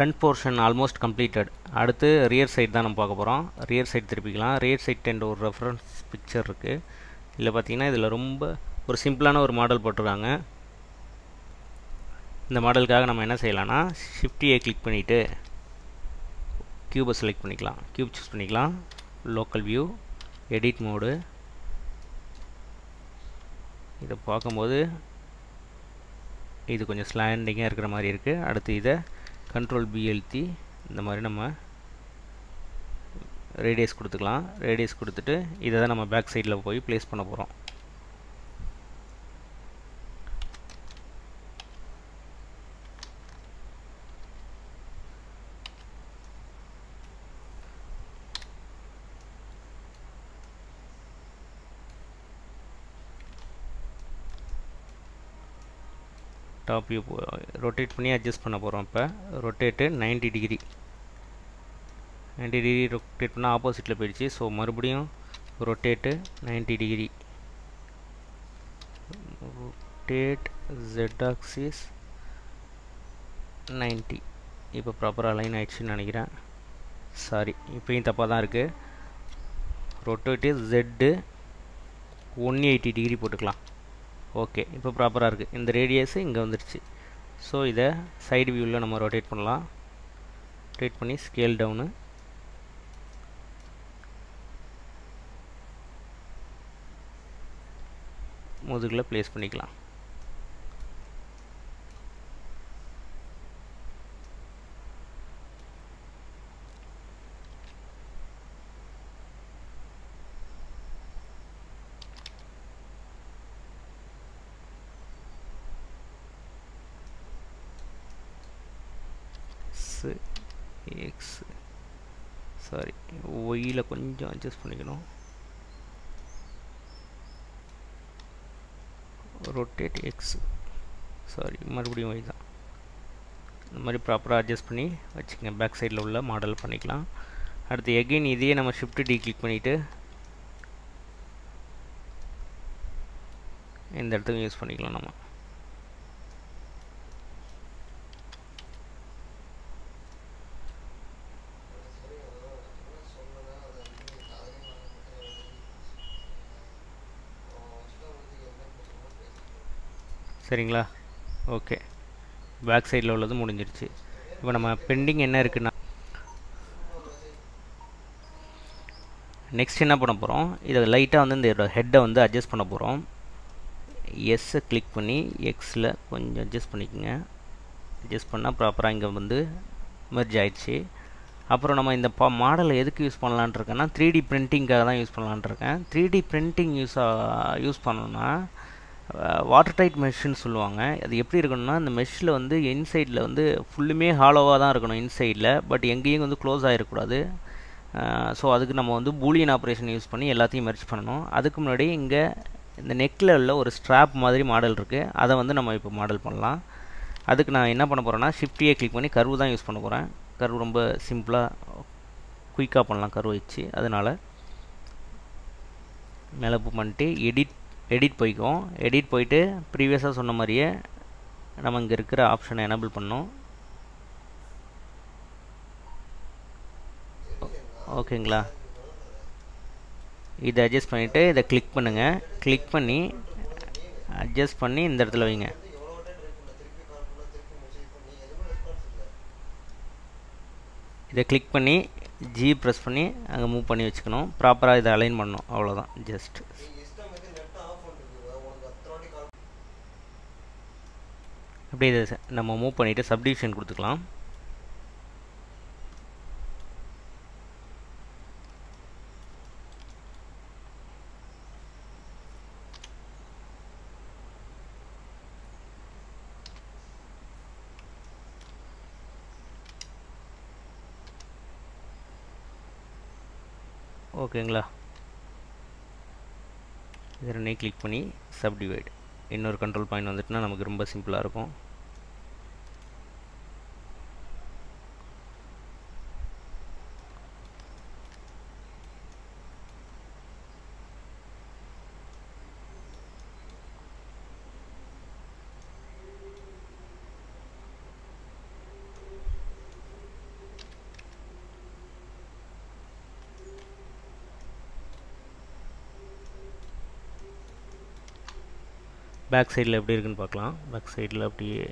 front portion almost completed அடுத்து rear side தான் நம்ம பார்க்க போகிறோம் ரியர் சைடு திருப்பிக்கலாம் ரியர் சைட் என்ற ஒரு ரெஃபரன்ஸ் பிக்சர் இருக்குது இதில் பார்த்தீங்கன்னா இதில் ரொம்ப ஒரு சிம்பிளான ஒரு மாடல் போட்டிருக்காங்க இந்த மாடலுக்காக நம்ம என்ன செய்யலாம்னா ஷிஃப்டியை கிளிக் பண்ணிவிட்டு க்யூபை செலக்ட் பண்ணிக்கலாம் க்யூப் சூஸ் பண்ணிக்கலாம் லோக்கல் வியூ எடிட் மோடு இதை பார்க்கும்போது இது கொஞ்சம் ஸ்லாண்டிங்காக இருக்கிற மாதிரி இருக்குது அடுத்து இதை கண்ட்ரோல் பிஎல்டி இந்த மாதிரி நம்ம ரேடியஸ் கொடுத்துக்கலாம் ரேடியஸ் கொடுத்துட்டு இதை தான் நம்ம பேக் சைடில் போய் ப்ளேஸ் பண்ண போகிறோம் டாப் வியூ ரொட்டேட் பண்ணி அட்ஜஸ்ட் பண்ண போகிறோம் இப்போ rotate ninety degree ninety degree rotate பண்ணால் ஆப்போசிட்டில் போயிடுச்சு ஸோ மறுபடியும் rotate ninety degree rotate Z axis ninety இப்போ ப்ராப்பராக அலைன் ஆயிடுச்சுன்னு நினைக்கிறேன் சாரி இப்போயும் தப்பாக தான் இருக்குது rotate Z one eighty degree போட்டுக்கலாம் ஓகே இப்போ ப்ராப்பராக இருக்குது இந்த ரேடியஸு இங்கே வந்துடுச்சு ஸோ இதை சைடு வியூவில் நம்ம ரொட்டேட் பண்ணலாம் ரொட்டேட் பண்ணி ஸ்கேல் டவுனு முதுகில் ப்ளேஸ் பண்ணிக்கலாம் எக்ஸ் சாரி ஒயில் கொஞ்சம் அட்ஜஸ்ட் பண்ணிக்கணும் ரொட்டேட் எக்ஸ் சாரி மறுபடியும் ஒய் தான் இந்த மாதிரி ப்ராப்பராக அட்ஜஸ்ட் பண்ணி வச்சுக்கோங்க பேக் சைடில் உள்ள மாடல் பண்ணிக்கலாம் அடுத்து எகெயின் இதையே நம்ம ஷிஃப்ட் டி கிளிக் பண்ணிவிட்டு இந்த இடத்துக்கு யூஸ் பண்ணிக்கலாம் நம்ம சரிங்களா ஓகே பேக் சைடில் உள்ளது முடிஞ்சிருச்சு இப்போ நம்ம பெண்டிங் என்ன இருக்குன்னா நெக்ஸ்ட் என்ன பண்ண போகிறோம் இதை லைட்டாக வந்து இந்த ஹெட்டை வந்து அட்ஜஸ்ட் பண்ண போகிறோம் எஸ்ஸை கிளிக் பண்ணி எக்ஸில் கொஞ்சம் அட்ஜஸ்ட் பண்ணிக்கோங்க அட்ஜஸ்ட் பண்ணால் ப்ராப்பராக இங்கே வந்து மெர்ஜ் ஆயிடுச்சு அப்புறம் நம்ம இந்த பா மாடலை எதுக்கு யூஸ் பண்ணலான் இருக்கேன்னா த்ரீ டி பிரிண்டிங்காக தான் யூஸ் பண்ணலான் இருக்கேன் three D printing use use பண்ணோன்னா வாட்டர் டைட் மெஷ்ஷுன்னு சொல்லுவாங்க அது எப்படி இருக்கணும்னா இந்த மெஷ்ஷில் வந்து இன்சைடில் வந்து ஃபுல்லுமே ஹாலோவாக தான் இருக்கணும் இன்சைடில் பட் எங்கேயும் வந்து க்ளோஸ் ஆகிடக்கூடாது ஸோ அதுக்கு நம்ம வந்து பூலியன் ஆப்ரேஷன் யூஸ் பண்ணி எல்லாத்தையும் மெர்ச் பண்ணணும் அதுக்கு முன்னாடி இங்கே இந்த நெக்கில் உள்ள ஒரு ஸ்ட்ராப் மாதிரி மாடல் இருக்குது அதை வந்து நம்ம இப்போ மாடல் பண்ணலாம் அதுக்கு நான் என்ன பண்ண போகிறேன்னா ஷிஃப்டியே கிளிக் பண்ணி கர்வு தான் யூஸ் பண்ண போகிறேன் கர்வ் ரொம்ப சிம்பிளாக குயிக்காக பண்ணலாம் கர்வ் வச்சு அதனால் மேலே பண்ணிட்டு எடிட் எடிட் போய்க்கும் எடிட் போயிட்டு ப்ரீவியஸாக சொன்ன மாதிரியே நம்ம இங்கே இருக்கிற ஆப்ஷனை எனபிள் பண்ணோம் ஓகேங்களா இதை அட்ஜஸ்ட் பண்ணிவிட்டு இதை கிளிக் பண்ணுங்கள் கிளிக் பண்ணி அட்ஜஸ்ட் பண்ணி இந்த இடத்துல வைங்க இதை கிளிக் பண்ணி ஜி ப்ரெஸ் பண்ணி அங்கே மூவ் பண்ணி வச்சுக்கணும் ப்ராப்பராக இதை அலைன் பண்ணணும் அவ்வளோதான் ஜஸ்ட் அப்படியே இதை நம்ம மூவ் பண்ணிவிட்டு சப்டிவிஷன் கொடுத்துக்கலாம் ஓகேங்களா இது ரெண்டையும் கிளிக் பண்ணி சப்டிவைட் இன்னொரு கண்ட்ரோல் பாயிண்ட் வந்துட்டுனா நமக்கு ரொம்ப சிம்பிளாக இருக்கும் பேக் சைடில் எப்படி இருக்குன்னு பார்க்கலாம் பேக் சைடில் அப்படியே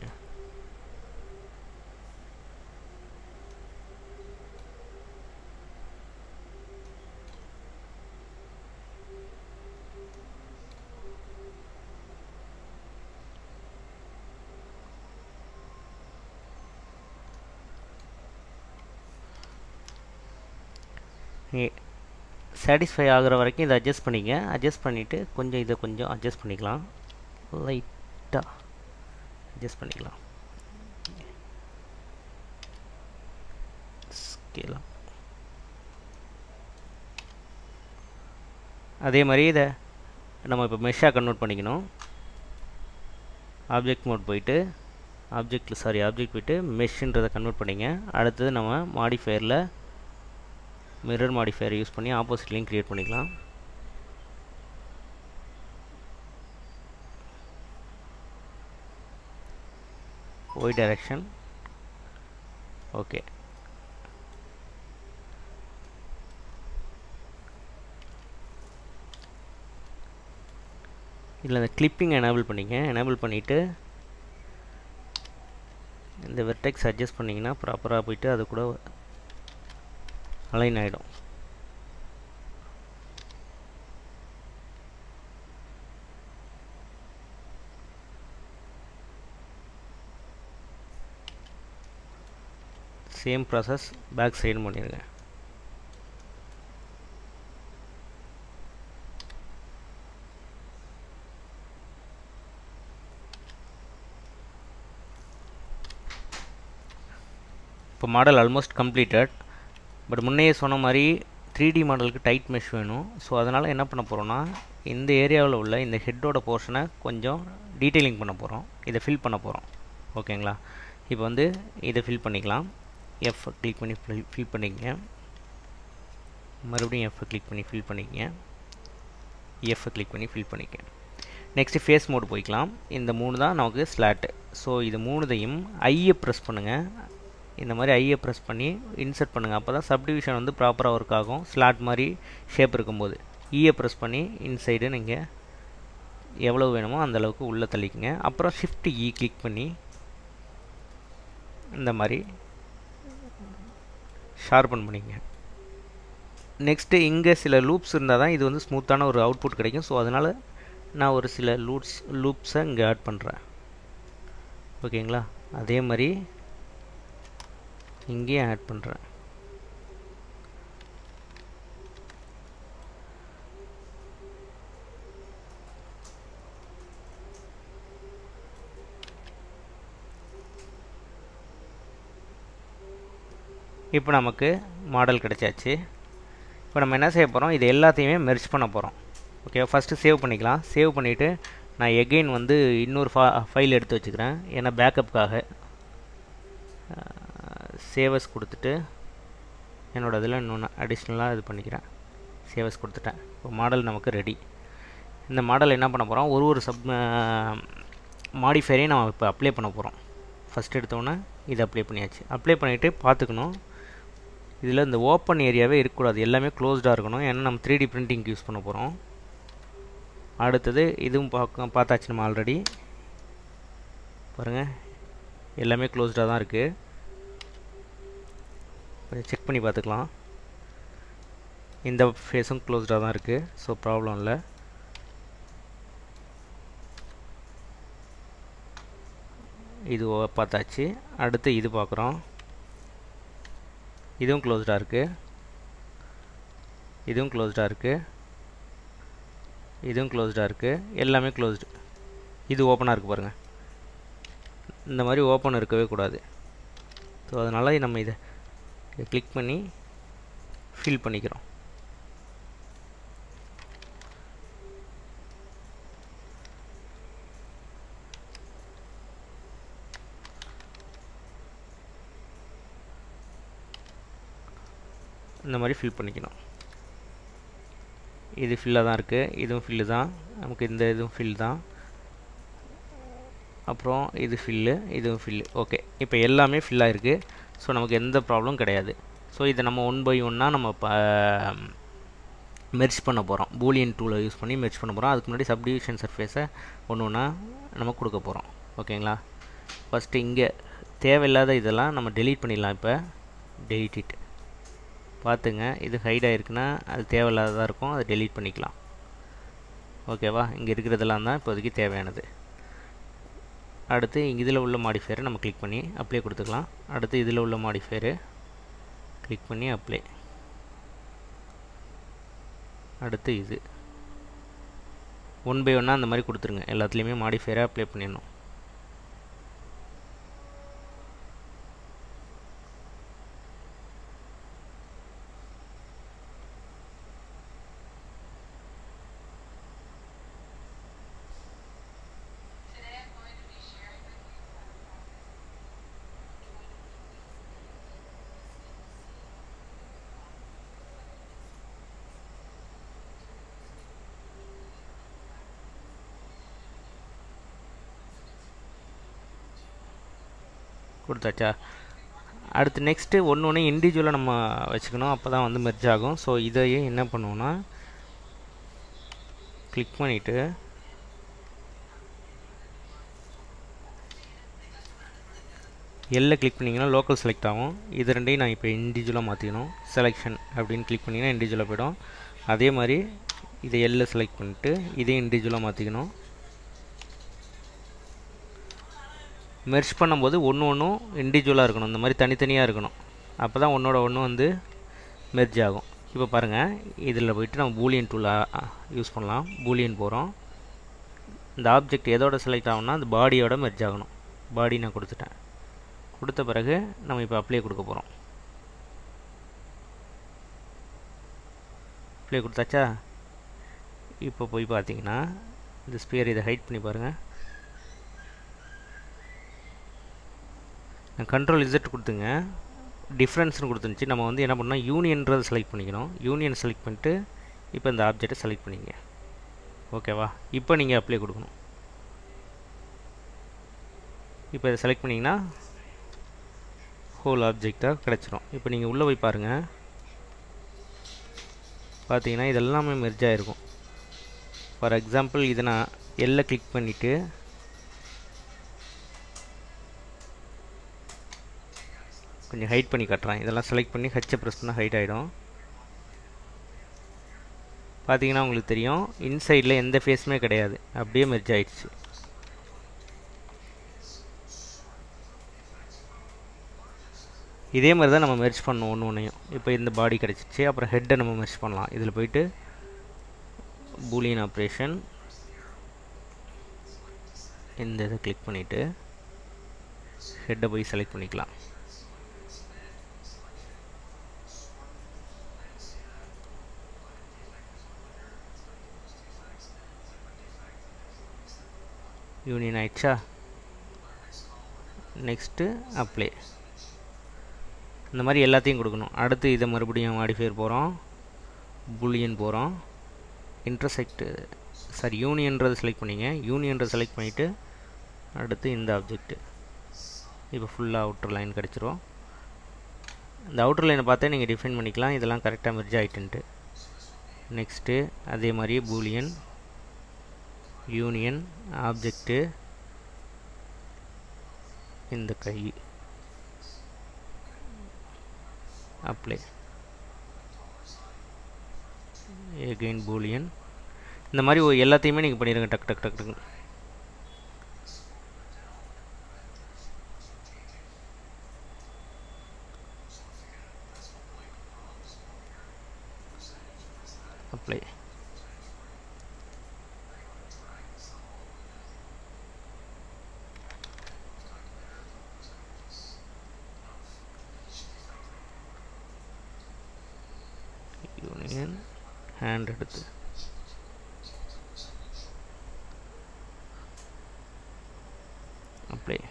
சாட்டிஸ்ஃபை ஆகிற வரைக்கும் இதை அட்ஜஸ்ட் பண்ணிக்க அட்ஜஸ்ட் பண்ணிவிட்டு கொஞ்சம் இதை கொஞ்சம் அட்ஜஸ்ட் பண்ணிக்கலாம் லைட்டாக அட்ஜஸ்ட் பண்ணிக்கலாம் ஸ்கேலாம் அதே மாதிரி இதை நம்ம இப்போ மெஷ்ஷாக கன்வெர்ட் பண்ணிக்கணும் ஆப்ஜெக்ட் மோட் போயிட்டு ஆப்ஜெக்டில் சாரி ஆப்ஜெக்ட் போயிட்டு மெஷ்ன்றதை கன்வெர்ட் பண்ணிங்க அடுத்தது நம்ம மாடிஃபயரில் மிரர் மாடிஃபயர் யூஸ் பண்ணி ஆப்போசிட்லையும் க்ரியேட் பண்ணிக்கலாம் ஒய் டைரக்ஷன் ஓகே இதில் இந்த கிளிப்பிங் எனேபிள் பண்ணிங்க எனேபிள் பண்ணிவிட்டு இந்த வெர்டெக்ஸ் அட்ஜஸ்ட் பண்ணிங்கன்னா ப்ராப்பராக போயிட்டு அது கூட அலைன் ஆகிடும் சேம் ப்ராசஸ் பேக் சைடு பண்ணிடுங்க இப்போ மாடல் ஆல்மோஸ்ட் கம்ப்ளீட்டட் பட் முன்னையே சொன்ன மாதிரி த்ரீ டி மாடலுக்கு டைட் மெஷ் வேணும் ஸோ அதனால் என்ன பண்ண போகிறோன்னா இந்த ஏரியாவில் உள்ள இந்த ஹெட்டோட போர்ஷனை கொஞ்சம் டீட்டெயிலிங் பண்ண போகிறோம் இதை ஃபில் பண்ண போகிறோம் ஓகேங்களா இப்போ வந்து இதை ஃபில் பண்ணிக்கலாம் எஃப் கிளிக் பண்ணி ஃபில் ஃபில் பண்ணிக்கங்க மறுபடியும் எஃப் கிளிக் பண்ணி ஃபில் பண்ணிக்கங்க எஃப் கிளிக் பண்ணி ஃபில் பண்ணிக்க நெக்ஸ்ட்டு ஃபேஸ் மோடு போய்க்கலாம் இந்த மூணு தான் நமக்கு ஸ்லாட்டு ஸோ இது மூணுதையும் ஐயை ப்ரெஸ் பண்ணுங்கள் இந்த மாதிரி ஐயை ப்ரெஸ் பண்ணி இன்சர்ட் பண்ணுங்கள் அப்போ தான் சப்டிவிஷன் வந்து ப்ராப்பராக ஒர்க் ஆகும் ஸ்லாட் மாதிரி ஷேப் இருக்கும்போது ஈயை ப்ரெஸ் பண்ணி இன்சைடு நீங்கள் எவ்வளோ வேணுமோ அந்த அளவுக்கு உள்ளே தள்ளிக்குங்க அப்புறம் ஷிஃப்ட் இ கிளிக் பண்ணி இந்த மாதிரி ஷார்பன் பண்ணிங்க நெக்ஸ்ட்டு இங்கே சில லூப்ஸ் இருந்தால் தான் இது வந்து ஸ்மூத்தான ஒரு அவுட்புட் கிடைக்கும் ஸோ அதனால் நான் ஒரு சில லூப்ஸ் லூப்ஸை இங்கே ஆட் பண்ணுறேன் ஓகேங்களா அதே மாதிரி இங்கேயும் ஆட் பண்ணுறேன் இப்போ நமக்கு மாடல் கிடைச்சாச்சு இப்போ நம்ம என்ன செய்ய போகிறோம் இது எல்லாத்தையுமே மெர்ஜ் பண்ண போகிறோம் ஓகே ஃபஸ்ட்டு சேவ் பண்ணிக்கலாம் சேவ் பண்ணிவிட்டு நான் எகெயின் வந்து இன்னொரு ஃபா ஃபைல் எடுத்து வச்சுக்கிறேன் ஏன்னா பேக்கப்புக்காக சேவஸ் கொடுத்துட்டு என்னோடய இதில் இன்னொன்று அடிஷ்னலாக இது பண்ணிக்கிறேன் சேவஸ் கொடுத்துட்டேன் இப்போ மாடல் நமக்கு ரெடி இந்த மாடல் என்ன பண்ண போகிறோம் ஒரு ஒரு சப் மாடிஃபைரையும் நம்ம இப்போ அப்ளை பண்ண போகிறோம் ஃபஸ்ட் எடுத்தோன்னே இதை அப்ளை பண்ணியாச்சு அப்ளை பண்ணிவிட்டு பார்த்துக்கணும் இதில் இந்த ஓப்பன் ஏரியாவே இருக்கக்கூடாது எல்லாமே க்ளோஸ்டாக இருக்கணும் ஏன்னா நம்ம த்ரீ டி பிரிண்டிங் யூஸ் பண்ண போகிறோம் அடுத்தது இதுவும் பார்க்க பார்த்தாச்சு நம்ம ஆல்ரெடி பாருங்கள் எல்லாமே க்ளோஸ்டாக தான் இருக்குது கொஞ்சம் செக் பண்ணி பார்த்துக்கலாம் இந்த ஃபேஸும் க்ளோஸ்டாக தான் இருக்குது ஸோ ப்ராப்ளம் இல்லை இது பார்த்தாச்சு அடுத்து இது பார்க்குறோம் இதுவும் க்ளோஸ்டாக இருக்குது இதுவும் க்ளோஸ்டாக இருக்குது இதுவும் க்ளோஸ்டாக இருக்குது எல்லாமே க்ளோஸ்டு இது ஓப்பனாக இருக்குது பாருங்கள் இந்த மாதிரி ஓப்பன் இருக்கவே கூடாது ஸோ அதனால் நம்ம இதை கிளிக் பண்ணி ஃபில் பண்ணிக்கிறோம் இந்த மாதிரி ஃபில் பண்ணிக்கணும் இது ஃபில்லாக தான் இருக்குது இதுவும் ஃபில்லு தான் நமக்கு இந்த இதுவும் ஃபில் தான் அப்புறம் இது ஃபில்லு இதுவும் ஃபில்லு ஓகே இப்போ எல்லாமே ஃபில்லாக இருக்குது ஸோ நமக்கு எந்த ப்ராப்ளம் கிடையாது ஸோ இதை நம்ம ஒன் பை ஒன்னாக நம்ம ப மெர்ச் பண்ண போகிறோம் பூலியன் டூலை யூஸ் பண்ணி மெர்ச் பண்ண போகிறோம் அதுக்கு முன்னாடி சப்டிவிஷன் சர்ஃபேஸை ஒன்று ஒன்றா நம்ம கொடுக்க போகிறோம் ஓகேங்களா ஃபஸ்ட்டு இங்கே தேவையில்லாத இதெல்லாம் நம்ம டெலீட் பண்ணிடலாம் இப்போ டெலீட் இட் பார்த்துங்க இது ஹைட் ஆகிருக்குன்னா அது தேவையில்லாததாக இருக்கும் அதை டெலீட் பண்ணிக்கலாம் ஓகேவா இங்கே இருக்கிறதெல்லாம் தான் இப்போதைக்கு தேவையானது அடுத்து இதில் உள்ள மாடிஃபையரை நம்ம கிளிக் பண்ணி அப்ளை கொடுத்துக்கலாம் அடுத்து இதில் உள்ள மாடிஃபையரு கிளிக் பண்ணி அப்ளை அடுத்து இது ஒன் பை ஒன்னாக அந்த மாதிரி கொடுத்துருங்க எல்லாத்துலேயுமே மாடிஃபையரை அப்ளை பண்ணிடணும் கொடுத்தாச்சா அடுத்து நெக்ஸ்ட்டு ஒன்று ஒன்று இண்டிவிஜுவலாக நம்ம வச்சுக்கணும் அப்போ தான் வந்து மெர்ஜ் ஆகும் ஸோ இதையே என்ன பண்ணுவோன்னா கிளிக் பண்ணிவிட்டு எல்ல கிளிக் பண்ணிங்கன்னா லோக்கல் செலக்ட் ஆகும் இது ரெண்டையும் நான் இப்போ இண்டிவிஜுவலாக மாற்றிக்கணும் செலெக்ஷன் அப்படின்னு கிளிக் பண்ணிங்கன்னா இண்டிவிஜுவலாக போயிடும் அதே மாதிரி இதை எல்ல செலக்ட் பண்ணிவிட்டு இதையும் இண்டிவிஜுவலாக மாற்றிக்கணும் மெர்ச் பண்ணும்போது ஒன்று ஒன்றும் இண்டிவிஜுவலாக இருக்கணும் இந்த மாதிரி தனித்தனியாக இருக்கணும் அப்போ தான் ஒன்றோட ஒன்று வந்து மெர்ஜ் ஆகும் இப்போ பாருங்கள் இதில் போயிட்டு நம்ம பூலியன் டூலை யூஸ் பண்ணலாம் பூலியன் போகிறோம் இந்த ஆப்ஜெக்ட் எதோட செலக்ட் ஆகும்னா அந்த பாடியோட மெர்ஜ் ஆகணும் பாடி நான் கொடுத்துட்டேன் கொடுத்த பிறகு நம்ம இப்போ அப்ளை கொடுக்க போகிறோம் அப்ளை கொடுத்தாச்சா இப்போ போய் பார்த்தீங்கன்னா இந்த ஸ்பியர் இதை ஹைட் பண்ணி பாருங்கள் நான் கண்ட்ரோல் இசட் கொடுத்துங்க டிஃப்ரென்ஸ்னு கொடுத்துருந்துச்சு நம்ம வந்து என்ன பண்ணால் யூனியன்றதை செலக்ட் பண்ணிக்கணும் யூனியன் செலக்ட் பண்ணிட்டு இப்போ இந்த ஆப்ஜெக்டை செலக்ட் பண்ணிங்க ஓகேவா இப்போ நீங்கள் அப்ளை கொடுக்கணும் இப்போ இதை செலக்ட் பண்ணிங்கன்னா ஹோல் ஆப்ஜெக்டாக கிடச்சிரும் இப்போ நீங்கள் உள்ளே போய் பாருங்கள் பார்த்தீங்கன்னா இதெல்லாமே மெர்ஜ் ஆகிருக்கும் ஃபார் எக்ஸாம்பிள் இதை நான் எல்லை கிளிக் பண்ணிவிட்டு கொஞ்சம் ஹைட் பண்ணி காட்டுறேன் இதெல்லாம் செலக்ட் பண்ணி ஹச்சை ப்ரெஸ் பண்ணால் ஹைட் ஆகிடும் பார்த்தீங்கன்னா உங்களுக்கு தெரியும் இன்சைடில் எந்த ஃபேஸுமே கிடையாது அப்படியே மெர்ஜ் ஆயிடுச்சு இதே மாதிரி தான் நம்ம மெர்ஜ் பண்ணோம் ஒன்று ஒன்றையும் இப்போ இந்த பாடி கிடச்சிச்சு அப்புறம் ஹெட்டை நம்ம மெர்ஜ் பண்ணலாம் இதில் போயிட்டு பூலியன் ஆப்ரேஷன் இந்த இதை கிளிக் பண்ணிவிட்டு ஹெட்டை போய் செலக்ட் பண்ணிக்கலாம் யூனியன் ஆயிடுச்சா நெக்ஸ்ட்டு அப்ளை இந்த மாதிரி எல்லாத்தையும் கொடுக்கணும் அடுத்து இதை மறுபடியும் மாடிஃபையர் போகிறோம் புலியன் போகிறோம் இன்டர்செக்ட் சாரி யூனியன்றதை செலக்ட் பண்ணிங்க யூனியன்றதை செலக்ட் பண்ணிவிட்டு அடுத்து இந்த ஆப்ஜெக்ட்டு இப்போ ஃபுல்லாக அவுட்டர் லைன் கிடச்சிரும் இந்த அவுட்டர் லைனை பார்த்தா நீங்கள் டிஃபைன் பண்ணிக்கலாம் இதெல்லாம் கரெக்டாக மெர்ஜ் ஆகிட்டுன்ட்டு நெக்ஸ்ட்டு அதே மாதிரியே பூலியன் யூனியன் ஆப்ஜெக்ட்டு இந்த கை அப்ளை எகெயின் பூலியன் இந்த மாதிரி ஒரு எல்லாத்தையுமே நீங்கள் பண்ணிடுங்க டக் டக் டக் டக்கு அப்ளை யூனியன் ஹேண்ட் எடுத்து அப்ளை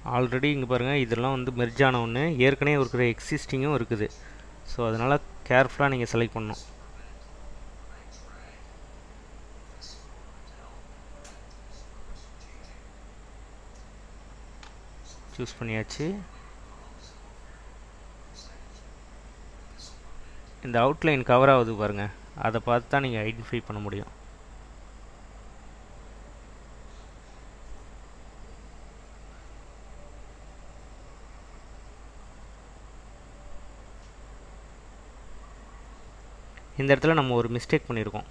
ஆல்ரெடி இங்கே பாருங்கள் இதெல்லாம் வந்து மெர்ஜ் ஆன ஒன்று ஏற்கனவே இருக்கிற எக்ஸிஸ்டிங்கும் இருக்குது ஸோ அதனால் கேர்ஃபுல்லாக நீங்கள் செலக்ட் பண்ணணும் சூஸ் பண்ணியாச்சு இந்த அவுட்லைன் கவர் ஆகுது பாருங்கள் அதை பார்த்து தான் நீங்கள் ஐடென்டிஃபை பண்ண முடியும் இந்த இடத்துல நம்ம ஒரு மிஸ்டேக் பண்ணியிருக்கோம்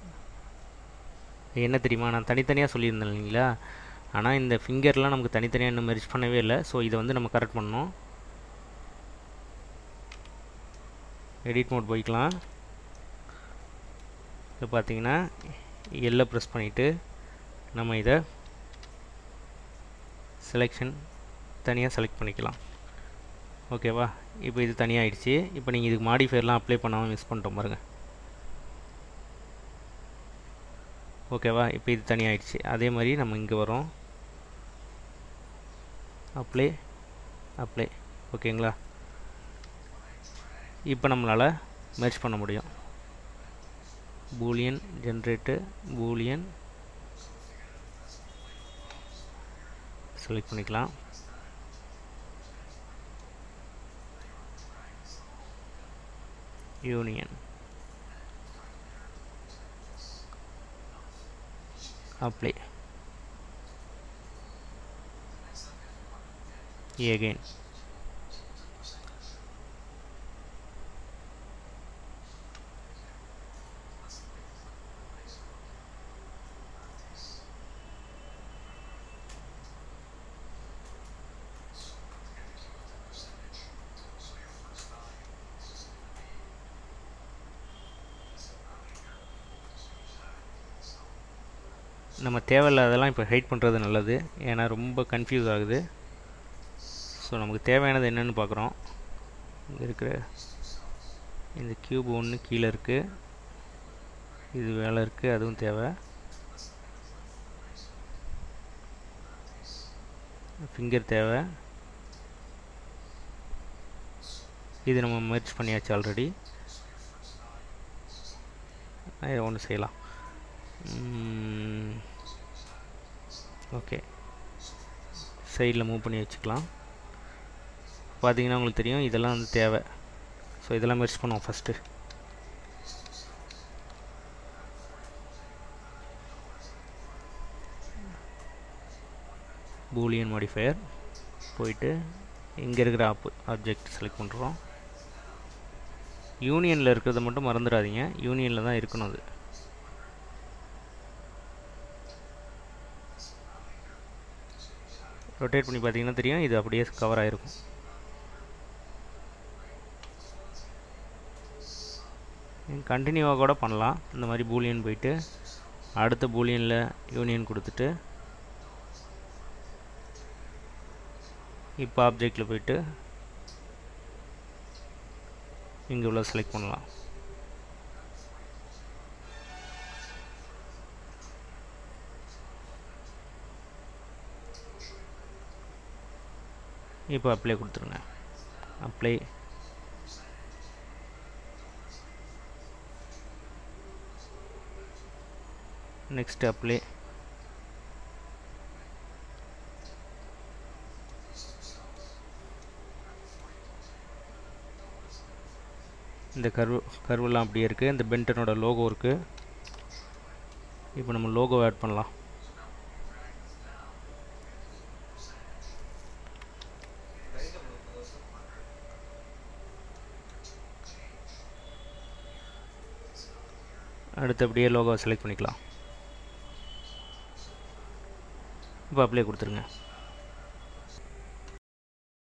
என்ன தெரியுமா நான் தனித்தனியாக சொல்லியிருந்தேன் இல்லைங்களா ஆனால் இந்த ஃபிங்கர்லாம் நமக்கு தனித்தனியாக இன்னும் மெரிச் பண்ணவே இல்லை ஸோ இதை வந்து நம்ம கரெக்ட் பண்ணணும் எடிட் மோட் போய்க்கலாம் இப்போ பார்த்தீங்கன்னா எல்லை ப்ரெஸ் பண்ணிவிட்டு நம்ம இதை செலெக்ஷன் தனியாக செலக்ட் பண்ணிக்கலாம் ஓகேவா இப்போ இது தனியாகிடுச்சு இப்போ நீங்கள் இதுக்கு மாடிஃபயர்லாம் அப்ளை பண்ணாமல் மிஸ் பண்ணிட்டோம் பாருங்கள் ஓகேவா இப்போ இது தனியாகிடுச்சு அதே மாதிரி நம்ம இங்கே வரோம் அப்ளை அப்ளை ஓகேங்களா இப்போ நம்மளால் மெர்ச் பண்ண முடியும் பூலியன் ஜென்ரேட்டு பூலியன் செலக்ட் பண்ணிக்கலாம் யூனியன் apply again நம்ம தேவையில்லாதெல்லாம் இப்போ ஹைட் பண்ணுறது நல்லது ஏன்னா ரொம்ப கன்ஃபியூஸ் ஆகுது ஸோ நமக்கு தேவையானது என்னென்னு பார்க்குறோம் இங்கே இருக்கிற இந்த க்யூப் ஒன்று கீழே இருக்குது இது வேலை இருக்குது அதுவும் தேவை ஃபிங்கர் தேவை இது நம்ம மெர்ச் பண்ணியாச்சு ஆல்ரெடி ஒன்று செய்யலாம் ஓகே சைடில் மூவ் பண்ணி வச்சுக்கலாம் பார்த்தீங்கன்னா உங்களுக்கு தெரியும் இதெல்லாம் வந்து தேவை ஸோ இதெல்லாம் மெர்ச் பண்ணுவோம் ஃபஸ்ட்டு பூலியன் மாடிஃபயர் போயிட்டு இங்கே இருக்கிற ஆப் ஆப்ஜெக்ட் செலக்ட் பண்ணுறோம் யூனியனில் இருக்கிறத மட்டும் மறந்துடாதீங்க யூனியனில் தான் இருக்கணும் அது ரொட்டேட் பண்ணி பார்த்தீங்கன்னா தெரியும் இது அப்படியே கவர் ஆகிருக்கும் கண்டினியூவாக கூட பண்ணலாம் இந்த மாதிரி பூலியன் போயிட்டு அடுத்த பூலியனில் யூனியன் கொடுத்துட்டு இப்போ ஆப்ஜெக்டில் போயிட்டு இங்கே உள்ள செலக்ட் பண்ணலாம் இப்போ அப்ளை கொடுத்துருங்க அப்ளை நெக்ஸ்ட் அப்ளை இந்த கர்வ் கர்வெல்லாம் அப்படியே இருக்குது இந்த பென்டனோட லோகோ இருக்குது இப்போ நம்ம லோகோ ஆட் பண்ணலாம் அடுத்து அப்படியே லோகோவை செலக்ட் பண்ணிக்கலாம் இப்போ அப்ளை கொடுத்துருங்க